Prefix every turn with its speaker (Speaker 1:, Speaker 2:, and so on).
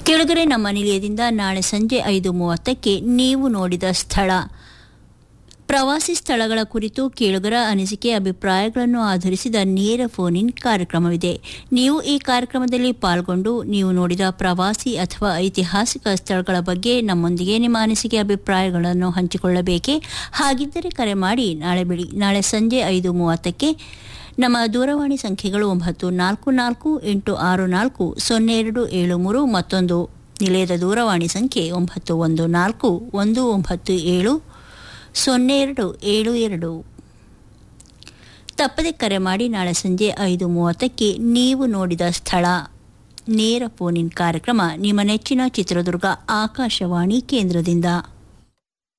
Speaker 1: ಕೆಳಗರೆ ನಮ್ಮ ನಿಲಯದಿಂದ ನಾಳೆ ಸಂಜೆ ಐದು ಮೂವತ್ತಕ್ಕೆ ನೀವು ನೋಡಿದ ಸ್ಥಳ ಪ್ರವಾಸಿ ಸ್ಥಳಗಳ ಕುರಿತು ಕೇಳುಗರ ಅನಿಸಿಕೆ ಅಭಿಪ್ರಾಯಗಳನ್ನು ಆಧರಿಸಿದ ನೇರ ಫೋನ್ ಇನ್ ಕಾರ್ಯಕ್ರಮವಿದೆ ನೀವು ಈ ಕಾರ್ಯಕ್ರಮದಲ್ಲಿ ಪಾಲ್ಗೊಂಡು ನೀವು ನೋಡಿದ ಪ್ರವಾಸಿ ಅಥವಾ ಐತಿಹಾಸಿಕ ಸ್ಥಳಗಳ ಬಗ್ಗೆ ನಮ್ಮೊಂದಿಗೆ ನಿಮ್ಮ ಅನಿಸಿಕೆ ಅಭಿಪ್ರಾಯಗಳನ್ನು ಹಂಚಿಕೊಳ್ಳಬೇಕೇ ಹಾಗಿದ್ದರೆ ಕರೆ ಮಾಡಿ ನಾಳೆ ಬೆಳಿ ನಾಳೆ ಸಂಜೆ ಐದು ಮೂವತ್ತಕ್ಕೆ ನಮ್ಮ ದೂರವಾಣಿ ಸಂಖ್ಯೆಗಳು ಒಂಬತ್ತು ನಾಲ್ಕು ನಾಲ್ಕು ಎಂಟು ಆರು ನಾಲ್ಕು ಸೊನ್ನೆ ಎರಡು ಏಳು ಮೂರು ಮತ್ತೊಂದು ನಿಲಯದ ದೂರವಾಣಿ ಸಂಖ್ಯೆ ಒಂಬತ್ತು ಒಂದು ನಾಲ್ಕು ಒಂದು ಒಂಬತ್ತು ಏಳು ಸೊನ್ನೆ ಎರಡು ಏಳು ಎರಡು ತಪ್ಪದೆ ಕರೆ ಮಾಡಿ ನಾಳೆ ಸಂಜೆ ಐದು ಮೂವತ್ತಕ್ಕೆ ನೀವು ನೋಡಿದ ಸ್ಥಳ ನೇರ ಫೋನ್ ಇನ್ ಕಾರ್ಯಕ್ರಮ ನಿಮ್ಮ ನೆಚ್ಚಿನ ಚಿತ್ರದುರ್ಗ ಆಕಾಶವಾಣಿ ಕೇಂದ್ರದಿಂದ